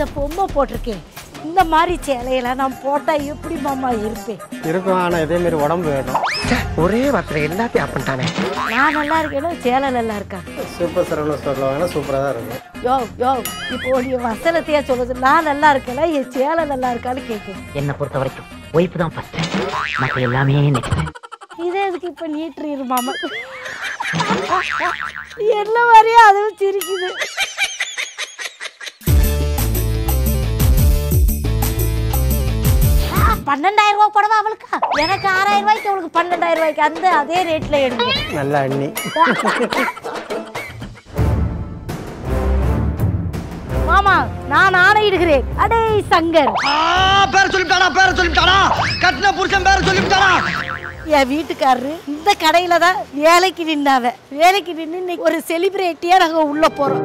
இந்த பொம்மை போட்டிருக்கேன் இந்த மாதிரி சேலையெல்லாம் நான் போட்டா எப்படி மாமா இருப்பேன் இருக்கும் ஆனால் இதேமாரி உடம்பு வேணும் ஒரே வார்த்தை எல்லாத்தையும் அப்படின்ட்டானே நான் நல்லா இருக்கேனோ சேலை நல்லா இருக்கா சூப்பர் சரவண ஸ்டோரில் வாங்கினா சூப்பராக தான் இருக்கும் யோ யோ இப்போ நீ வசனத்தையா சொல்லுது நான் நல்லா இருக்கேனா என் சேலை நல்லா இருக்கான்னு கேட்குறேன் என்னை பொறுத்த வரைக்கும் ஒய்ஃப் தான் ஃபர்ஸ்ட் மற்ற எல்லாமே நெக்ஸ்ட் இதே எதுக்கு இப்போ நீட்டுரு மாமா என்ன மாதிரியே அதுவும் சிரிக்குது ஆ, பன்னெண்டாயிரம் ரூபாய் புடவை அவளுக்கா எனக்கு ஆறாயிரம் ரூபாய்க்கு அவளுக்கு பன்னெண்டாயிரம் ரூபாய்க்கு அந்த அதே ரேட்ல எடுங்க நல்ல அண்ணி மாமா நான் ஆணையிடுகிறேன் அடே சங்கர் பேர சொல்லிட்டானா பேர சொல்லிட்டானா கட்டின புருஷன் பேர சொல்லிட்டானா என் வீட்டுக்காரரு இந்த கடையில தான் வேலைக்கு நின்னாவ வேலைக்கு நின்று இன்னைக்கு ஒரு செலிபிரிட்டியா நாங்க உள்ள போறோம்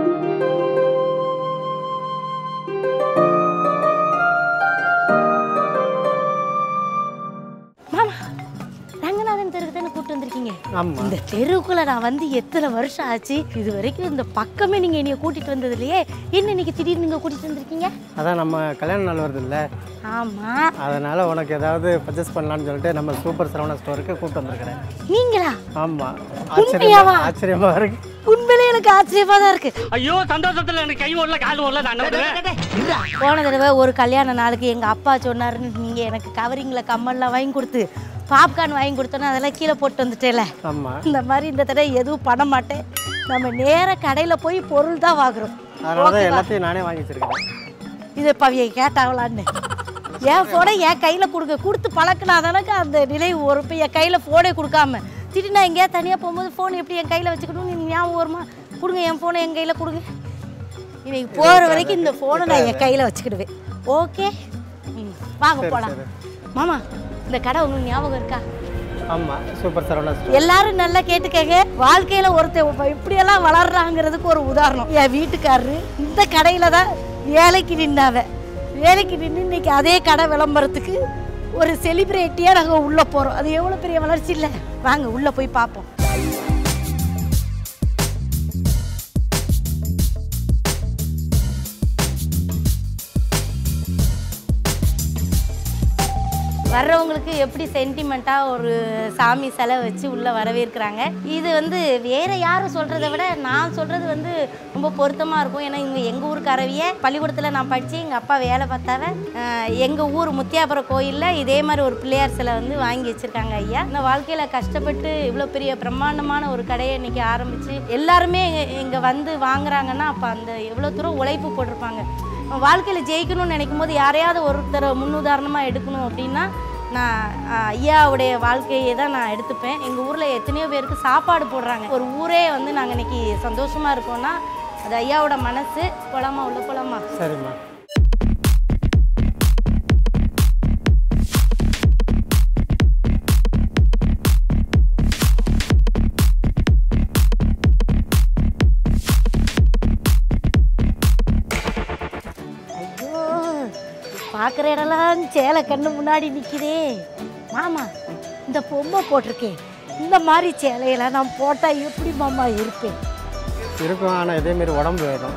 மாமா ரங்கநாதன் தெருக்கு தானே கூப்பிட்டு வந்திருக்கீங்க ஆமாம் இந்த தெருவுக்குள்ள நான் வந்து எத்தனை வருஷம் ஆச்சு இது வரைக்கும் இந்த பக்கமே நீங்க என்னைய கூட்டிட்டு வந்தது இல்லையே என்ன இன்னைக்கு திடீர்னு நீங்க கூட்டிட்டு வந்திருக்கீங்க அதான் நம்ம கல்யாண நாள் வருது இல்லை ஆமா அதனால் உனக்கு ஏதாவது பர்ச்சேஸ் பண்ணலான்னு சொல்லிட்டு நம்ம சூப்பர் சரவண ஸ்டோருக்கு கூப்பிட்டு வந்திருக்கிறேன் நீங்களா ஆமாம் உண்மையாவா? ஆச்சரியமா ஆச்சரியமாக இருக்கு உண்மையிலே எனக்கு ஆச்சரியமா தான் இருக்கு ஐயோ சந்தோஷத்துல எனக்கு கை ஓடல கால் ஓடல நான் என்ன பண்ணுவேன் போன தடவை ஒரு கல்யாண நாளுக்கு எங்க அப்பா சொன்னாருன்னு நீங்க எனக்கு கவரிங்ல கம்மல்லாம் வாங்கி கொடுத்து பாப்கார்ன் வாங்கி கொடுத்தோன்னா அதெல்லாம் கீழே போட்டு வந்துட்டேல ஆமாம் இந்த மாதிரி இந்த தடவை எதுவும் பண்ண மாட்டேன் நம்ம நேர கடையில போய் பொருள் தான் வாங்குறோம் அதனால தான் எல்லாத்தையும் நானே வாங்கி வச்சிருக்கேன் இது பவியை கேட்டாங்களான்னு என் ஃபோனை என் கையில் கொடுங்க கொடுத்து பழக்கினா தானக்கு அந்த நிலை ஒரு இப்போ என் கையில் ஃபோனே கொடுக்காம திடீர்னு நான் எங்கேயா தனியாக போகும்போது ஃபோன் எப்படி என் கையில் வச்சுக்கணும் நீ ஞாபகம் வருமா கொடுங்க என் ஃபோனை என் கையில் கொடுங்க இன்னைக்கு போகிற வரைக்கும் இந்த ஃபோனை நான் என் கையில் வச்சுக்கிடுவேன் ஓகே ம் வாங்க போகலாம் மாமா இந்த கடை உங்களுக்கு ஞாபகம் இருக்கா ஆமாம் சூப்பர் சரவண ஸ்டோர் எல்லாரும் நல்லா கேட்டுக்கங்க வாழ்க்கையில ஒருத்தன் இப்படியெல்லாம் வளர்றாங்கிறதுக்கு ஒரு உதாரணம் என் வீட்டுக்காரரு இந்த கடையில தான் வேலைக்கு நின்னாவ வேலைக்கு நின்று இன்னைக்கு அதே கடை விளம்பரத்துக்கு ஒரு செலிபிரிட்டியா நாங்க உள்ள போறோம் அது எவ்வளவு பெரிய வளர்ச்சி இல்ல வாங்க உள்ள போய் பார்ப்போம் வர்றவங்களுக்கு எப்படி சென்டிமெண்ட்டாக ஒரு சாமி சிலை வச்சு உள்ளே வரவேற்கிறாங்க இது வந்து வேற யாரும் சொல்கிறத விட நான் சொல்கிறது வந்து ரொம்ப பொருத்தமாக இருக்கும் ஏன்னா இவங்க எங்கள் ஊருக்காரவிய பள்ளிக்கூடத்தில் நான் படித்து எங்கள் அப்பா வேலை பார்த்தாவ எங்கள் ஊர் முத்தியாபுரம் கோயிலில் இதே மாதிரி ஒரு பிள்ளையார் சிலை வந்து வாங்கி வச்சுருக்காங்க ஐயா இந்த வாழ்க்கையில் கஷ்டப்பட்டு இவ்வளோ பெரிய பிரம்மாண்டமான ஒரு கடையை இன்னைக்கு ஆரம்பித்து எல்லாருமே இங்கே வந்து வாங்குறாங்கன்னா அப்போ அந்த எவ்வளோ தூரம் உழைப்பு போட்டிருப்பாங்க வாழ்க்கையில் ஜெயிக்கணும்னு நினைக்கும் போது யாரையாவது ஒருத்தரை முன்னுதாரணமாக எடுக்கணும் அப்படின்னா நான் ஆஹ், ஐயாவுடைய வாழ்க்கையை தான் நான் எடுத்துப்பேன் எங்கள் ஊரில் எத்தனையோ பேருக்கு சாப்பாடு போடுறாங்க ஒரு ஊரே வந்து நாங்கள் இன்னைக்கு சந்தோஷமாக இருக்கோம்னா அது ஐயாவோட மனசு போலாமா உள்ள போலாமா சரிம்மா ஐயோ பார்க்குற இடம்லாம் சேலை கண்ணு முன்னாடி நிற்கிதே மாமா இந்த பொம்மை போட்டிருக்கேன் இந்த மாதிரி சேலையெல்லாம் நான் போட்டால் எப்படி மாமா இருப்பேன் இருக்கும் ஆனால் இதேமாரி உடம்பு வேணும்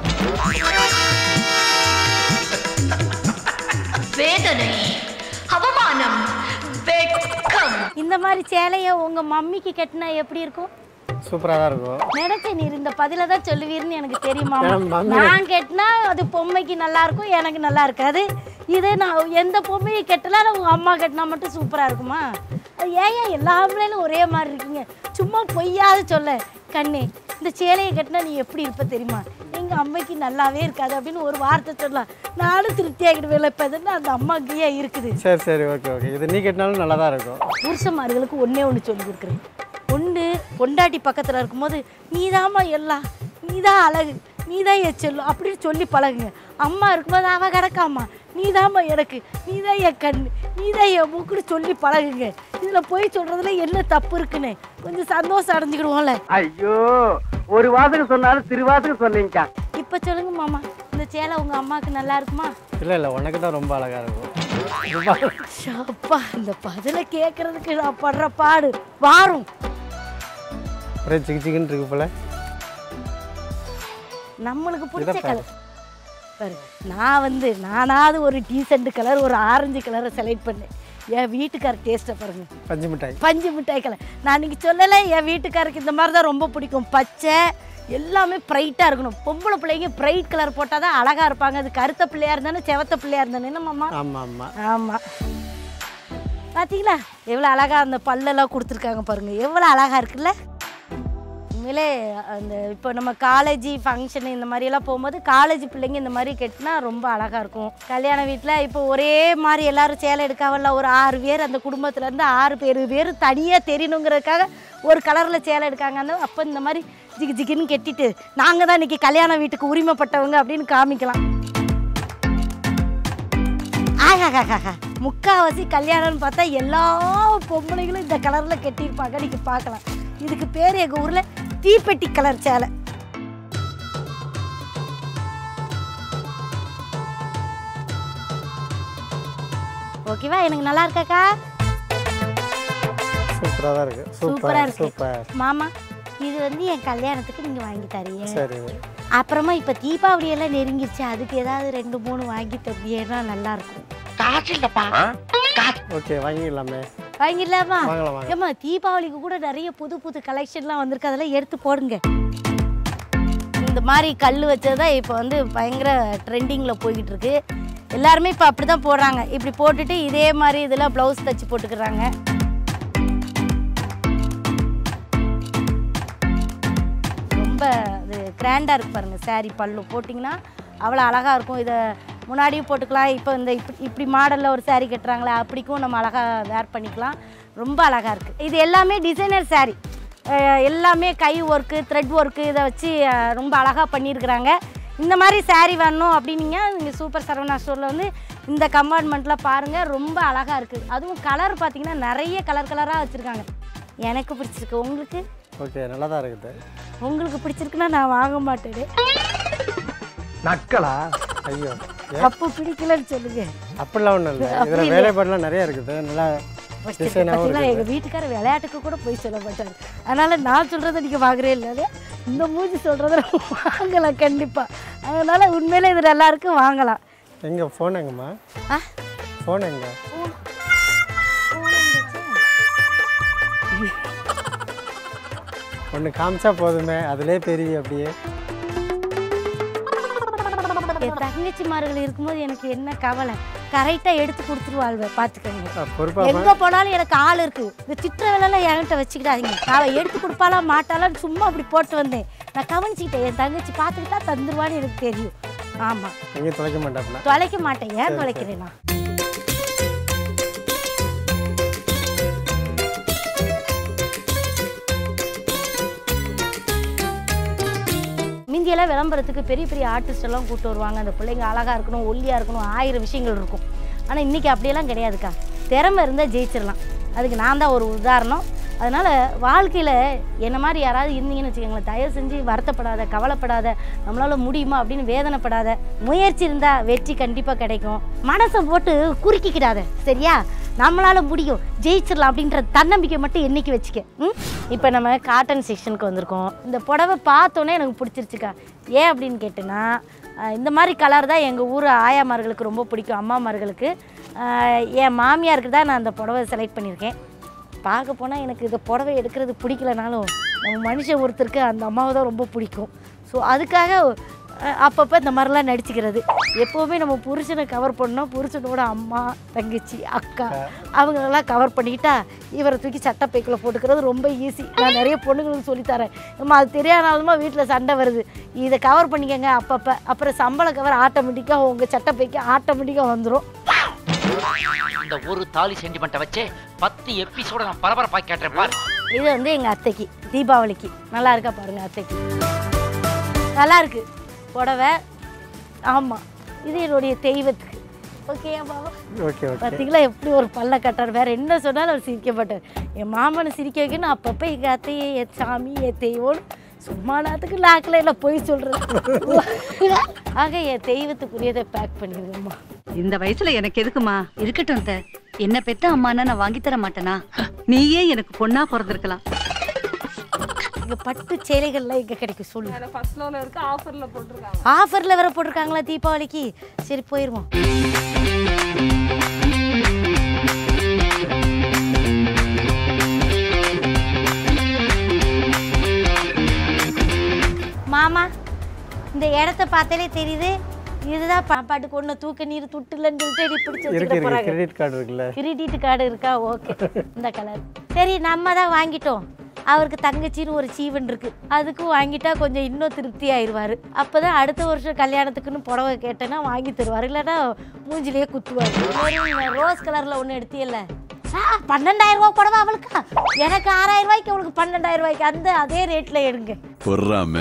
வேதனை அவமானம் வெட்கம் இந்த மாதிரி சேலையை உங்கள் மம்மிக்கு கட்டினா எப்படி இருக்கும் சூப்பராக தான் இருக்கும் நினைச்சேன் நீர் இந்த பதில தான் சொல்லுவீர்னு எனக்கு தெரியுமா ஏன் மம்மி- நான் கட்டினா அது பொம்மைக்கு நல்லா இருக்கும் எனக்கு நல்லா இருக்காது இதே நான் எந்த பொம்மையை கட்டலாம் உங்க அம்மா கட்டினா மட்டும் சூப்பரா இருக்குமா அது ஏன் ஏன் எல்லா ஆம்பளையிலும் ஒரே மாதிரி இருக்கீங்க சும்மா பொய்யாத சொல்ல கண்ணே இந்த சேலையை கட்டினா நீ எப்படி இருப்ப தெரியுமா எங்க அம்மைக்கு நல்லாவே இருக்காது அப்படின்னு ஒரு வார்த்தை சொல்லலாம் நானும் திருப்தி ஆகிடுவேன் இப்போ எதுனா அந்த அம்மாக்கு ஏன் இருக்குது சரி சரி ஓகே ஓகே இது நீ கட்டினாலும் நல்லா தான் இருக்கும் புருஷன்மார்களுக்கு ஒன்றே ஒன்று சொல்லி கொடுக்குறேன் ஒன்று பொண்டாட்டி பக்கத்தில் இருக்கும்போது நீதாம்மா எல்லாம் நீதான் அழகு நீதான் என் செல்லும் அப்படின்னு சொல்லி பழகுங்க அம்மா இருக்கும்போது அவ கிடக்காம்மா நீதாம்மா எனக்கு நீதான் என் கண் நீதான் என் மூக்குன்னு சொல்லி பழகுங்க இதில் போய் சொல்கிறதுல என்ன தப்பு இருக்குன்னு கொஞ்சம் சந்தோஷம் அடைஞ்சுக்கிடுவோம்ல ஐயோ ஒரு வாசகம் சொன்னாலும் திருவாசகம் சொன்னீங்க இப்போ சொல்லுங்க மாமா இந்த சேலை உங்கள் அம்மாவுக்கு நல்லா இருக்குமா இல்லை இல்லை உனக்கு தான் ரொம்ப அழகாக இருக்கும் ஷப்பா இந்த பதிலை கேட்கறதுக்கு நான் படுற பாடு வாரும் ஒரே சிக்கு சிக்குன்னு இருக்கு போல நம்மளுக்கு பிடிச்ச இதை பாரு. கலர் பாரு நான் வந்து நானாவது ஒரு டீசெண்ட் கலர் ஒரு ஆரஞ்சு கலரை செலக்ட் பண்ணேன் என் வீட்டுக்கார டேஸ்ட்டை பாருங்க பஞ்சு மிட்டாய் பஞ்சு மிட்டாய் கலர் நான் இன்னைக்கு சொல்லலை என் வீட்டுக்காருக்கு இந்த மாதிரி தான் ரொம்ப பிடிக்கும் பச்சை எல்லாமே ப்ரைட்டாக இருக்கணும் பொம்பளை பிள்ளைங்க ப்ரைட் கலர் போட்டால் தான் அழகாக இருப்பாங்க அது கருத்த பிள்ளையா இருந்தானே செவத்த பிள்ளையா இருந்தானே என்னம்மா ஆமாம் ஆமாம் ஆமாம் பார்த்தீங்களா எவ்வளோ அழகாக அந்த பல்லெல்லாம் கொடுத்துருக்காங்க பாருங்க எவ்வளோ அழகாக இருக்குல்ல உண்மையிலே அந்த இப்போ நம்ம காலேஜ் ஃபங்க்ஷன் இந்த மாதிரியெல்லாம் போகும்போது காலேஜ் பிள்ளைங்க இந்த மாதிரி கட்டினா ரொம்ப அழகாக இருக்கும் கல்யாண வீட்டில் இப்போ ஒரே மாதிரி எல்லாரும் சேலை எடுக்காவல்ல ஒரு ஆறு பேர் அந்த குடும்பத்துலேருந்து ஆறு பேர் பேர் தனியாக தெரியணுங்கிறதுக்காக ஒரு கலரில் சேலை எடுக்காங்க அந்த அப்போ இந்த மாதிரி ஜிகு ஜிகுன்னு கட்டிட்டு நாங்கள் தான் இன்றைக்கி கல்யாண வீட்டுக்கு உரிமைப்பட்டவங்க அப்படின்னு காமிக்கலாம் ஆகாகாகாகா முக்காவாசி கல்யாணம்னு பார்த்தா எல்லா பொம்பளைகளும் இந்த கலரில் கட்டியிருப்பாங்க நீங்கள் பார்க்கலாம் இதுக்கு பேர் எங்கள் ஊரில் தீப்பெட்டி கலர் சேலை ஓகேவா எனக்கு நல்லா இருக்காக்கா சூப்பராக தான் இருக்குது சூப்பரா சூப்பர் இருக்கு. சூப்பர் மாமா இது வந்து என் கல்யாணத்துக்கு நீங்கள் வாங்கி தரீங்க சரி அப்புறமா இப்போ தீபாவளி எல்லாம் நெருங்கிருச்சு அதுக்கு ஏதாவது ரெண்டு மூணு வாங்கி தந்தீங்கன்னா நல்லா இருக்கும் காசு இல்லப்பா ஓகே வாங்கிக்கலாமே வாங்கிடலாமா வாங்கலாம் வாங்க ஏம்மா தீபாவளிக்கு கூட நிறைய புது புது கலெக்ஷன்லாம் வந்திருக்கு அதெல்லாம் எடுத்து போடுங்க இந்த மாதிரி கல் வச்சது தான் இப்போ வந்து பயங்கர ட்ரெண்டிங்கில் போய்கிட்டு இருக்கு எல்லாருமே இப்போ அப்படி தான் போடுறாங்க இப்படி போட்டுட்டு இதே மாதிரி இதெல்லாம் ப்ளவுஸ் தச்சு போட்டுக்கிறாங்க ரொம்ப அது கிராண்டாக இருக்கு பாருங்க saree பல்லு போட்டிங்கன்னா அவ்வளோ அழகாக இருக்கும் இதை முன்னாடியும் போட்டுக்கலாம் இப்போ இந்த இப்படி இப்படி மாடலில் ஒரு saree கட்டுறாங்களே அப்படிக்கும் நம்ம அழகாக வேர் பண்ணிக்கலாம் ரொம்ப அழகாக இருக்குது இது எல்லாமே டிசைனர் saree அஹ் எல்லாமே கை ஒர்க்கு த்ரெட் ஒர்க்கு இதை வச்சு அஹ், ரொம்ப அழகாக பண்ணியிருக்கிறாங்க இந்த மாதிரி saree வேணும் அப்படின்னீங்க இங்கே சூப்பர் சரவணா ஸ்டோரில் வந்து இந்த கம்பார்ட்மெண்ட்டில் பாருங்கள் ரொம்ப அழகாக இருக்குது அதுவும் கலர் பார்த்தீங்கன்னா நிறைய கலர் கலராக வச்சுருக்காங்க எனக்கு பிடிச்சிருக்கு உங்களுக்கு ஓகே நல்லா தான் இருக்குது உங்களுக்கு பிடிச்சிருக்குன்னா நான் வாங்க மாட்டேனே நக்கலா ஐயோ அப்போ பிடிக்கலன்னு சொல்லுங்க அப்படிலாம் ஒன்றும் இல்லை அப்படி இதில் இல்லையா? வேலைப்பாடுலாம் நிறையா இருக்குது நல்லா டிசைனாகவும் பார்த்தீங்களா இருக்குது எங்கள் வீட்டுக்கார விளையாட்டுக்கு கூட போய் சொல்ல மாட்டாரு அதனால நான் சொல்கிறத நீங்கள் வாங்குறே இல்லை இந்த மூஞ்சி சொல்கிறத வாங்கலாம் கண்டிப்பாக அதனால உண்மையிலே இது நல்லா இருக்கு வாங்கலாம் எங்கே ஃபோன் எங்கம்மா ஆ ஃபோன் எங்கே ஒன்று காமிச்சா போதுமே அதிலே பெரிய அப்படியே என் தங்கச்சிமார்கள் இருக்கும்போது எனக்கு என்ன கவலை கரெக்டாக எடுத்து கொடுத்துருவாள்வ பார்த்துக்கோங்க பொறுப்பாக எங்க போனாலும் எனக்கு ஆள் இருக்கு இந்த சித்திர வேலைலாம் என்கிட்ட வச்சுக்கிட்டாதீங்க அவ எடுத்து கொடுப்பாளா மாட்டாளான்னு சும்மா அப்படி போட்டு வந்தேன் நான் கவனிச்சுக்கிட்டேன் என் தங்கச்சி பார்த்துக்கிட்டா தந்துருவான்னு எனக்கு தெரியும் ஆமா எங்கேயும் தொலைக்க மாட்டாப்புல தொலைக்க மாட்டேன் ஏன் தொலைக்கிறேன் நான் மிந்தியெல்லாம் விளம்பரத்துக்கு பெரிய பெரிய ஆர்டிஸ்ட் எல்லாம் கூப்பிட்டு வருவாங்க அந்த பிள்ளைங்க அழகாக இருக்கணும் ஒல்லியாக இருக்கணும் ஆயிரம் விஷயங்கள் இருக்கும் ஆனால் இன்றைக்கி அப்படியெல்லாம் கிடையாதுக்கா திறமை இருந்தால் ஜெயிச்சிடலாம் அதுக்கு நான் தான் ஒரு உதாரணம் அதனால் வாழ்க்கையில் என்ன மாதிரி யாராவது இருந்தீங்கன்னு வச்சுக்கோங்களேன் தயவு செஞ்சு வருத்தப்படாத கவலைப்படாத நம்மளால் முடியுமா அப்படின்னு வேதனைப்படாத முயற்சி இருந்தால் வெற்றி கண்டிப்பாக கிடைக்கும் மனசை போட்டு குறுக்கிக்கிடாத சரியா நம்மளால் முடியும் ஜெயிச்சிடலாம் அப்படின்ற தன்னம்பிக்கை மட்டும் என்னைக்கு வச்சுக்க ம் இப்போ நம்ம காட்டன் செக்ஷனுக்கு வந்திருக்கோம் இந்த புடவை பார்த்தோன்னே எனக்கு பிடிச்சிருச்சுக்கா ஏன் அப்படின்னு கேட்டேன்னா அஹ் இந்த மாதிரி கலர் தான் எங்கள் ஊர் ஆயாமார்களுக்கு ரொம்ப பிடிக்கும் அம்மாமார்களுக்கு அஹ் என் மாமியாருக்கு தான் நான் அந்த புடவை செலக்ட் பண்ணியிருக்கேன் பார்க்க போனால் எனக்கு இந்த புடவை எடுக்கிறது பிடிக்கலனாலும் நம்ம மனுஷன் ஒருத்தருக்கு அந்த அம்மாவை தான் ரொம்ப பிடிக்கும் ஸோ அதுக்காக அஹ், அப்பப்போ இந்த மாதிரிலாம் நடிச்சுக்கிறது எப்போவுமே நம்ம புருஷனை கவர் பண்ணோம் புருஷனோட அம்மா தங்கச்சி அக்கா அவங்களெல்லாம் கவர் பண்ணிக்கிட்டா இவரை தூக்கி சட்டப்பைக்குள்ள போட்டுக்கிறது ரொம்ப ஈஸி நான் நிறைய பொண்ணுங்களுக்கு சொல்லித்தரேன் நம்ம அது தெரியாதனாலுமா வீட்டில் சண்டை வருது இதை கவர் பண்ணிக்கங்க அப்பப்போ அப்புறம் சம்பள கவர் ஆட்டோமேட்டிக்காக உங்கள் சட்டப்பைக்கு ஆட்டோமேட்டிக்காக வந்துடும் இந்த ஒரு தாலி சென்டிமெண்ட்டை வச்சு பத்து எபிசோட நான் பரபரப்பாக கேட்டேன் பாரு இது வந்து எங்கள் அத்தைக்கு தீபாவளிக்கு நல்லா இருக்கா பாருங்க அத்தைக்கு நல்லா இருக்கு புடவை ஆமாம் இது என்னுடைய தெய்வத்துக்கு ஓகே பாபா ஓகே ஓகே பார்த்தீங்களா எப்படி ஒரு பல்ல கட்டார் வேற என்ன சொன்னாலும் அவர் சிரிக்க மாட்டார் என் மாமனை சிரிக்க வைக்கணும் அப்பப்போ எங்கள் அத்தையை என் சாமி என் தெய்வம்னு சும்மா நாத்துக்கு நாக்கில் என்ன போய் சொல்கிறேன் ஆக என் தெய்வத்துக்குரியதை பேக் பண்ணிடுங்கம்மா இந்த வயசுல எனக்கு எதுக்குமா இருக்கட்டும் த என்ன பெத்த அம்மானா நான் வாங்கி தர மாட்டேனா நீயே எனக்கு பொண்ணா பிறந்திருக்கலாம் இங்கே பட்டு சேலைகள்லாம் எங்கே கிடைக்கும் சொல்லு ஃபர்ஸ்ட் ஃப்ளோர்ல இருக்கு ஆஃபர்ல போட்டிருக்காங்க ஆஃபரில் வேற போட்டிருக்காங்களா தீபாவளிக்கு சரி போயிடுவோம் மாமா இந்த இடத்த பார்த்தாலே தெரியுது இதுதான் பாப்பாட்டுக்கு ஒன்று தூக்க நீர் துட்டுலன்னு சொல்லிட்டு இப்படி பிடிச்சி இருக்கு வச்சுக்கிட்டு இருக்கு போகிறாங்க கிரெடிட் கார்டு இருக்குல்ல கிரெடிட் கார்டு இருக்கா ஓகே இந்த கலர் சரி நம்ம தான் வாங்கிட்டோம் அவருக்கு தங்கச்சின்னு ஒரு சீவன் இருக்கு அதுக்கும் வாங்கிட்டா கொஞ்சம் இன்னும் திருப்தி ஆயிடுவாரு அப்பதான் அடுத்த வருஷம் கல்யாணத்துக்குன்னு புடவை கேட்டேன்னா வாங்கி தருவார் இல்லைன்னா மூஞ்சிலேயே குத்துவார் ரோஸ் கலர்ல ஒன்று எடுத்தியல்ல ஆ, பன்னெண்டாயிரம் ரூபாய் புடவை அவளுக்கா எனக்கு ஆறாயிரம் ரூபாய்க்கு அவளுக்கு பன்னெண்டாயிரம் ரூபாய்க்கு அந்த அதே ரேட்ல எடுங்க பொறாம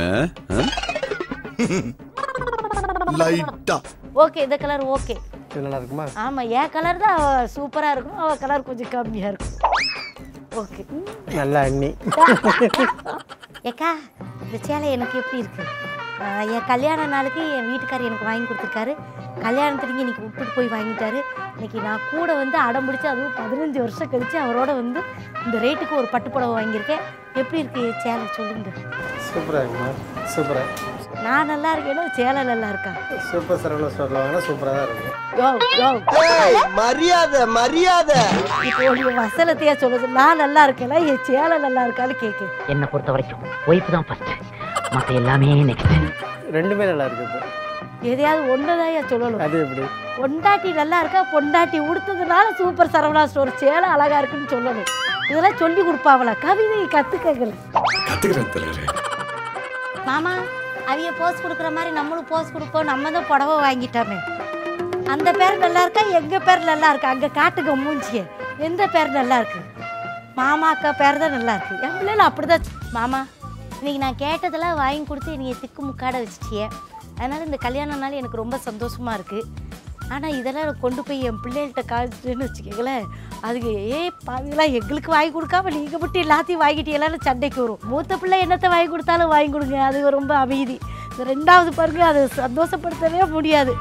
லைட்டா ஓகே இந்த கலர் ஓகே இது நல்லா இருக்குமா ஆமா என் கலர் தான் சூப்பரா இருக்கும் அவ கலர் கொஞ்சம் கம்மியா இருக்கும் ஓகே நல்லா அண்ணி ஏக்கா இந்த சேலை எனக்கு எப்படி இருக்கு ஆஹ் என் கல்யாண நாளுக்கு என் வீட்டுக்காரர் எனக்கு வாங்கி கொடுத்துருக்காரு கல்யாணத்துக்கு இன்னைக்கு விட்டுட்டு போய் வாங்கிட்டாரு இன்னைக்கு நான் கூட வந்து அடம் பிடிச்சி அதுவும் பதினஞ்சு வருஷம் கழிச்சு அவரோட வந்து இந்த ரேட்டுக்கு ஒரு பட்டு புடவை வாங்கியிருக்கேன் எப்படி இருக்கு சேலை சொல்லுங்க சூப்பராக இருக்குமா சூப்பராக நான் நல்லா இருக்கேனோ சேலை நல்லா இருக்கா சூப்பர் சரவணா ஸ்டோரில் வாங்கினா சூப்பராக தான் இருக்கும் யோ யோ மரியாதை மரியாதை இப்போ நீ வசனத்தையே சொல்லுது நான் நல்லா இருக்கேனா என் சேலை நல்லா இருக்கான்னு கேட்கு என்னை பொறுத்த வரைக்கும் ஒய்ஃப் தான் ஃபர்ஸ்ட் மற்ற எல்லாமே நெக்ஸ்ட் ரெண்டுமே நல்லா இருக்குது எதையாவது ஒன்றுதான் சொல்லணும் அது எப்படி பொண்டாட்டி நல்லா இருக்கா பொண்டாட்டி உடுத்ததுனால சூப்பர் சரவணா ஸ்டோர் சேலை அழகா இருக்குன்னு சொல்லணும் இதெல்லாம் சொல்லி கொடுப்பாவளா கவிதை கத்துக்கல கத்துக்கிறேன் தலைவரே மாமா அவிய போஸ் கொடுக்குற மாதிரி நம்மளும் போஸ் கொடுப்போம் நம்ம தான் புடவை வாங்கிட்டோமே அந்த பேர் நல்லா இருக்கா எங்க பேர் நல்லா இருக்கா அங்க காட்டுங்க மூஞ்சிய எந்த பேர் நல்லா இருக்கு மாமா அக்கா பேர் தான் நல்லா இருக்கு என் பிள்ளைல அப்படிதான் மாமா இன்னைக்கு நான் கேட்டதெல்லாம் வாங்கி கொடுத்து நீங்க திக்கு முக்காட வச்சிட்டியே அதனால இந்த கல்யாண நாள் எனக்கு ரொம்ப சந்தோஷமா இருக்கு ஆனால் இதெல்லாம் கொண்டு போய் என் பிள்ளைகள்கிட்ட காமிச்சுன்னு வச்சுக்கோங்களேன் அதுக்கு ஏ பாவிலாம் எங்களுக்கு வாங்கி கொடுக்காம நீங்கள் மட்டும் எல்லாத்தையும் வாங்கிட்டீங்களான்னு சண்டைக்கு வரும் மூத்த பிள்ளை என்னத்தை வாங்கி கொடுத்தாலும் வாங்கி கொடுங்க அது ரொம்ப அமைதி இந்த ரெண்டாவது பாருங்க அது சந்தோஷப்படுத்தவே முடியாது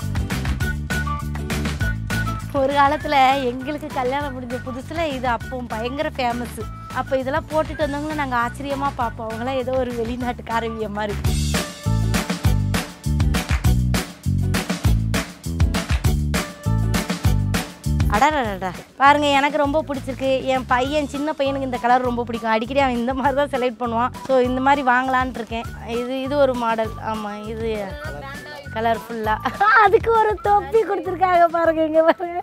ஒரு காலத்தில் எங்களுக்கு கல்யாணம் முடிஞ்ச புதுசில் இது அப்போ பயங்கர ஃபேமஸ்ஸு அப்போ இதெல்லாம் போட்டுட்டு வந்தவங்கள நாங்கள் ஆச்சரியமாக பார்ப்போம் அவங்களாம் ஏதோ ஒரு வெளிநாட்டுக்காரவிய மாதிரி அடடடா பாருங்க எனக்கு ரொம்ப பிடிச்சிருக்கு என் பையன் சின்ன பையனுக்கு இந்த கலர் ரொம்ப பிடிக்கும் அடிக்கடி அவன் இந்த மாதிரி தான் செலக்ட் பண்ணுவான் ஸோ இந்த மாதிரி வாங்கலான்ட்டு இருக்கேன் இது இது ஒரு மாடல் ஆமாம் இது கலர்ஃபுல்லாக அதுக்கு ஒரு தொப்பி கொடுத்துருக்காங்க பாருங்க இங்கே பாருங்க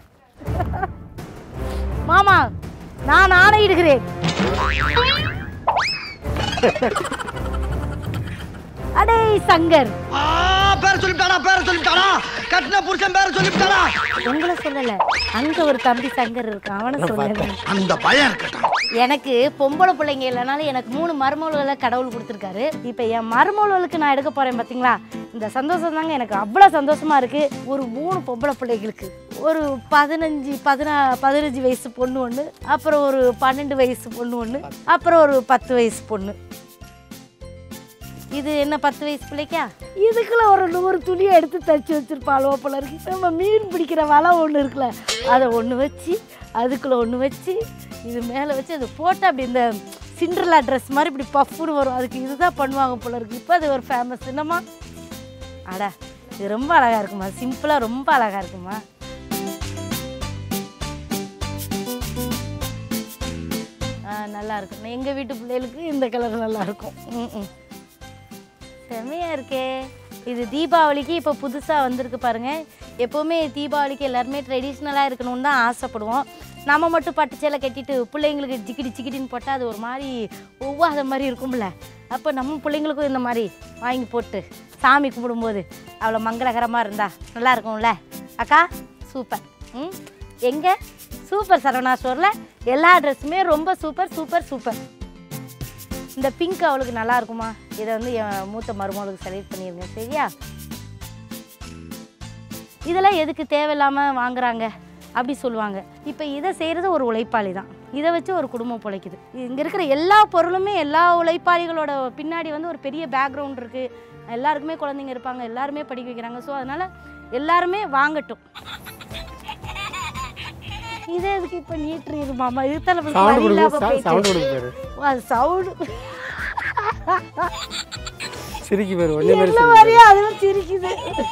மாமா நான் ஆணையிடுகிறேன் அடே சங்கர் ஆ, பேரை சொல்லிவிட்டானா பேரை சொல்லிவிட்டானா கட்டின புருஷன் பேரை சொல்லிவிட்டானா உங்களை சொல்லல அங்க ஒரு தம்பி சங்கர் இருக்கான் அவனை சொல்லல அந்த பயம் இருக்கட்டும் எனக்கு பொம்பளை பிள்ளைங்க இல்லைனாலும் எனக்கு மூணு மருமகளை கடவுள் கொடுத்துருக்காரு இப்போ என் மருமகளுக்கு நான் எடுக்க போறேன் பார்த்தீங்களா இந்த சந்தோஷம் தாங்க எனக்கு அவ்வளோ சந்தோஷமா இருக்கு ஒரு மூணு பொம்பளை பிள்ளைகளுக்கு ஒரு பதினஞ்சு பதினா பதினஞ்சு வயசு பொண்ணு ஒன்று அப்புறம் ஒரு பன்னெண்டு வயசு பொண்ணு ஒன்று அப்புறம் ஒரு பத்து வயசு பொண்ணு இது என்ன பத்து வயசு பிள்ளைக்கா இதுக்குள்ள ஒரு நூறு துணியை எடுத்து தச்சு வச்சிருப்பாளோ போல இருக்கு நம்ம மீன் பிடிக்கிற வலை ஒன்று இருக்குல்ல அதை ஒன்று வச்சு அதுக்குள்ள ஒன்று வச்சு இது மேலே வச்சு அது போட்டால் அப்படி இந்த சிண்ட்ரலா ட்ரெஸ் மாதிரி இப்படி பஃப்னு வரும் அதுக்கு இதுதான் பண்ணுவாங்க போல இருக்கு இப்போ அது ஒரு ஃபேமஸ் என்னம்மா அடா இது ரொம்ப அழகா இருக்குமா சிம்பிளாக ரொம்ப அழகா இருக்குமா ஆ, நல்லா இருக்கும் எங்கள் வீட்டு பிள்ளைகளுக்கு இந்த கலர் நல்லா இருக்கும் ம் ம் செம்மையா இருக்கே இது தீபாவளிக்கு இப்போ புதுசாக வந்திருக்கு பாருங்க எப்போவுமே தீபாவளிக்கு எல்லாருமே ட்ரெடிஷ்னலாக இருக்கணும்னு தான் ஆசைப்படுவோம் நம்ம மட்டும் பட்டு சேலை கட்டிட்டு பிள்ளைங்களுக்கு ஜிக்கிடி ஜிக்கிடின்னு போட்டால் அது ஒரு மாதிரி ஒவ்வாத மாதிரி இருக்கும்ல அப்போ நம்ம பிள்ளைங்களுக்கும் இந்த மாதிரி வாங்கி போட்டு சாமி கும்பிடும்போது அவ்வளோ மங்களகரமாக இருந்தா நல்லா இருக்கும்ல அக்கா சூப்பர் ம் எங்கே சூப்பர் சரவணா ஸ்டோரில் எல்லா ட்ரெஸ்ஸுமே ரொம்ப சூப்பர் சூப்பர் சூப்பர் இந்த பிங்க் அவளுக்கு நல்லா இருக்குமா இதை வந்து என் மூத்த மருமகளுக்கு செலக்ட் பண்ணிடுங்க சரியா இதெல்லாம் எதுக்கு தேவையில்லாமல் வாங்குறாங்க அப்படி சொல்லுவாங்க இப்போ இதை செய்கிறது ஒரு உழைப்பாளி தான் இதை வச்சு ஒரு குடும்பம் பிழைக்குது இங்கே இருக்கிற எல்லா பொருளுமே எல்லா உழைப்பாளிகளோட பின்னாடி வந்து ஒரு பெரிய பேக்ரவுண்ட் இருக்குது எல்லாருக்குமே குழந்தைங்க இருப்பாங்க எல்லாருமே படிக்க வைக்கிறாங்க ஸோ அதனால் எல்லாருமே வாங்கட்டும் இதே எதுக்கு இப்போ நீட்டுருமாமா இது சவுண்டு கொடுக்கு தலை சவுண்டு கொடுக்கு பேரு சவுண்டு சிரிக்கு பேர் ஒன்றே பேர் என்ன சிரிக்கு மாதிரியே அதுவும் சிரிக்குது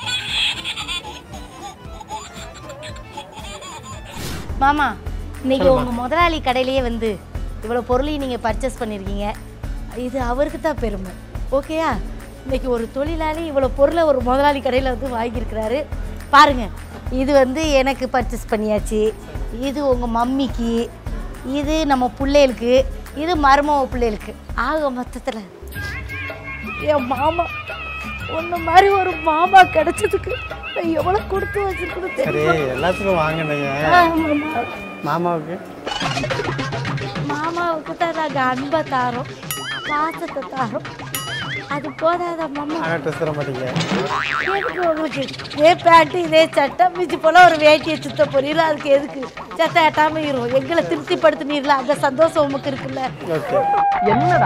மாமா இன்னைக்கு உங்க முதலாளி கடையிலேயே வந்து இவ்வளோ பொருளையும் நீங்கள் பர்ச்சேஸ் பண்ணியிருக்கீங்க இது அவருக்கு தான் பெருமை ஓகேயா இன்னைக்கு ஒரு தொழிலாளி இவ்வளோ பொருளை ஒரு முதலாளி கடையில் வந்து வாங்கியிருக்கிறாரு பாருங்க இது வந்து எனக்கு பர்ச்சேஸ் பண்ணியாச்சு இது உங்கள் மம்மிக்கு இது நம்ம பிள்ளைகளுக்கு இது மருமக பிள்ளைகளுக்கு ஆக மொத்தத்தில் என் மாமா உன்ன மாதிரி ஒரு மாமா கிடைச்சதுக்கு நான் எவ்வளோ கொடுத்து வச்சிருக்கணும் சரி தெரியுமா எல்லாத்துக்கும் வாங்கினீங்க ஆமாம்மா. மாமாவுக்கு மாமாவுக்கு தான் நாங்கள் அன்பை தாரோம் பாசத்தை தாரோம் அது போதாத மாமா ஆனால் ட்ரெஸ் தர மாட்டீங்க எதுக்கு உங்களுக்கு இதே பேண்ட்டு இதே சட்டை மிஞ்சி போல ஒரு வேட்டியை சுத்த போறீங்களா அதுக்கு எதுக்கு சட்டை எட்டாம இரும் எங்களை திருப்திப்படுத்தினீங்களா அந்த சந்தோஷம் உமக்கு இருக்குல்ல ஓகே என்னடா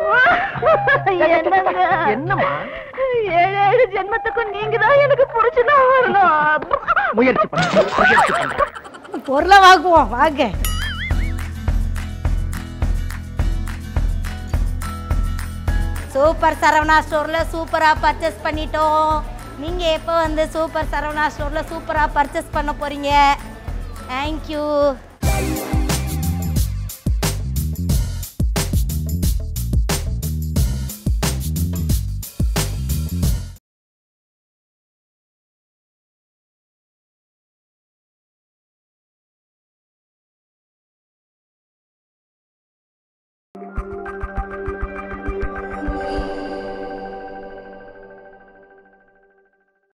என்னம்மா ஏழு ஏழு ஜென்மத்துக்கும் நீங்க தான் எனக்கு புடிச்சுனா வரணும் முயற்சி பண்ண முயற்சி பண்ண பொருளை வாங்குவோம் வாங்க சூப்பர் சரவணா ஸ்டோரில் சூப்பராக பர்ச்சேஸ் பண்ணிட்டோம் நீங்கள் எப்போ வந்து சூப்பர் சரவணா ஸ்டோரில் சூப்பராக பர்ச்சேஸ் பண்ண போகிறீங்க தேங்க்யூ